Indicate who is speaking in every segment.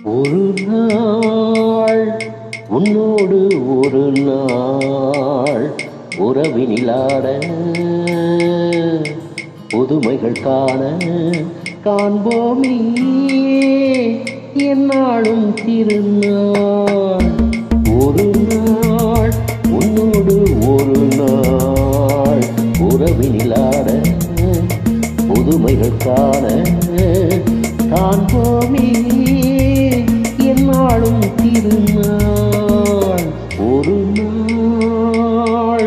Speaker 1: ஒரு நாள் உன்னோடு ஒரு நாள் உறவினிலாட புதுமைகள் காண காண்போமே என்னாலும் திருநாள் ஒரு நாள் உன்னோடு ஒரு நாள் உறவினிலாட புதுமைகள் காண காண்போமே என்னாலும் திருநாள் ஒரு நாள்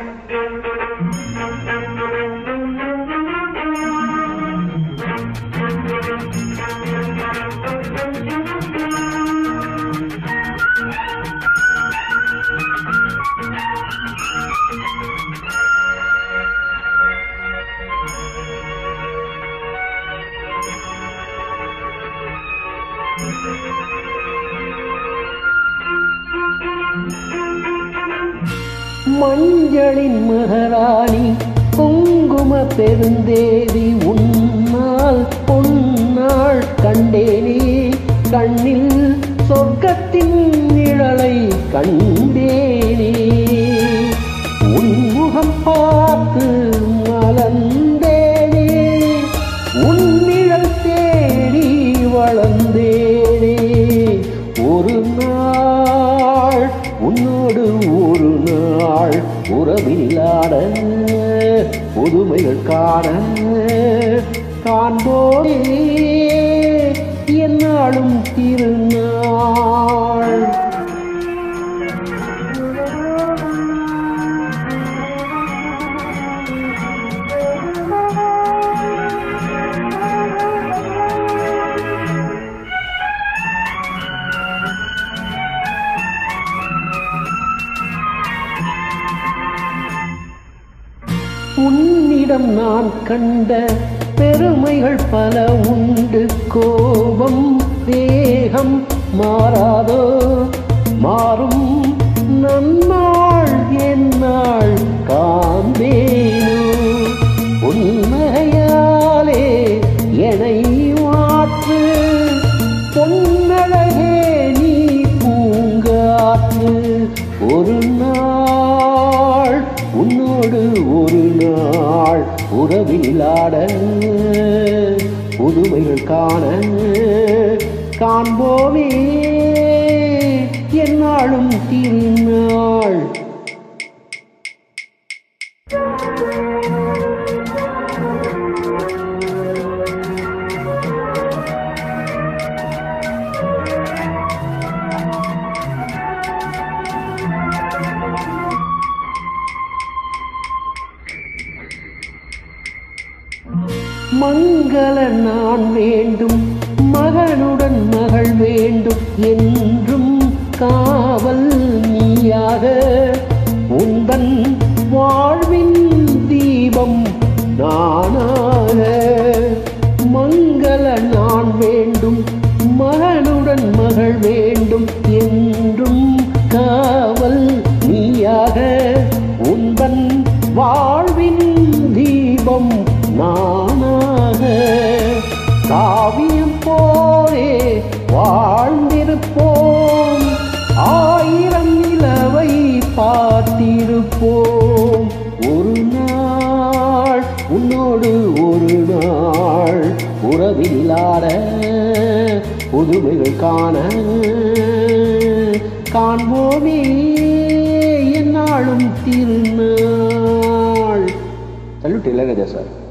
Speaker 1: மஞ்சளின் மகராணி குங்கும பெருந்தேவி உன்னால் பொன்னாள் கண்டேனே கண்ணில் சொர்க்கத்தின் நிழலை கண்டேனே உன்முகம் பார்த்து மலர்ந்தேனே உன் நிழல் தேடி வளர்ந்தேனே ஒரு நாள் உன்னோடு ஒரு நாள் உறவில்லாட புதுமைகள் காண காண்போரே என்னாலும் திருநாள் உன்னிடம் நான் கண்ட பெருமைகள் பல உண்டு கோபம் தேகம் மாறாதோ மாறும் நன்னாள் என்னாள் காண்பேனோ உண்மையாலே என்னை மாற்று பொன்னழகே நீ பூங்காற்று ஒரு நாள் உன்னோடு ஒரு நாள் உறவில்லாட புதுமைகள் காண காண்போமே என்னாலும் திருநாள் மங்கள நான் வேண்டும் மகனுடன் மகள் வேண்டும் என்றும் காவல் நீயாக உந்தன் வாழ்வின் தீபம் நானாக மங்கள நான் வேண்டும் மகனுடன் மகள் வேண்டும் என்றும் காவல் நீயாக உந்தன் வாழ்வின் தீபம் நானாக காவியம் போலே வாழ்ந்திருப்போம் ஆயிரம் நிலவை பார்த்திருப்போம் ஒரு நாள் உன்னோடு ஒரு நாள் உறவிலாட புதுமைகள் காண காண்போமே என்னாலும் திருநாள் சல்யூட் இளையராஜா சார்